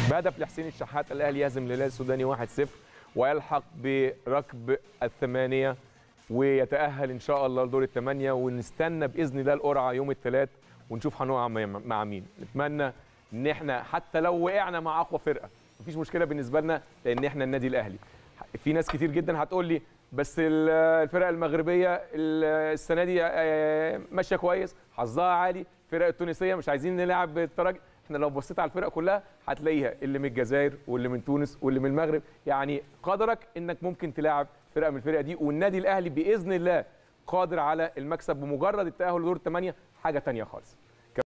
بهدف لحسين الشحات الاهلي يهزم الهلال السوداني 1-0 ويلحق بركب الثمانيه ويتاهل ان شاء الله لدور الثمانيه ونستنى باذن الله القرعه يوم الثلاث ونشوف هنقع مع مين نتمنى ان احنا حتى لو وقعنا مع اقوى فرقه مفيش مشكله بالنسبه لنا لان احنا النادي الاهلي في ناس كتير جدا هتقول لي بس الفرق المغربيه السنه دي ماشيه كويس حظها عالي الفرق التونسيه مش عايزين نلعب بالترجي احنا لو بصيت على الفرق كلها هتلاقيها اللي من الجزائر واللي من تونس واللي من المغرب يعني قدرك انك ممكن تلاعب فرقه من الفرق دي والنادي الاهلي باذن الله قادر على المكسب بمجرد التاهل لدور الثمانيه حاجه ثانيه خالص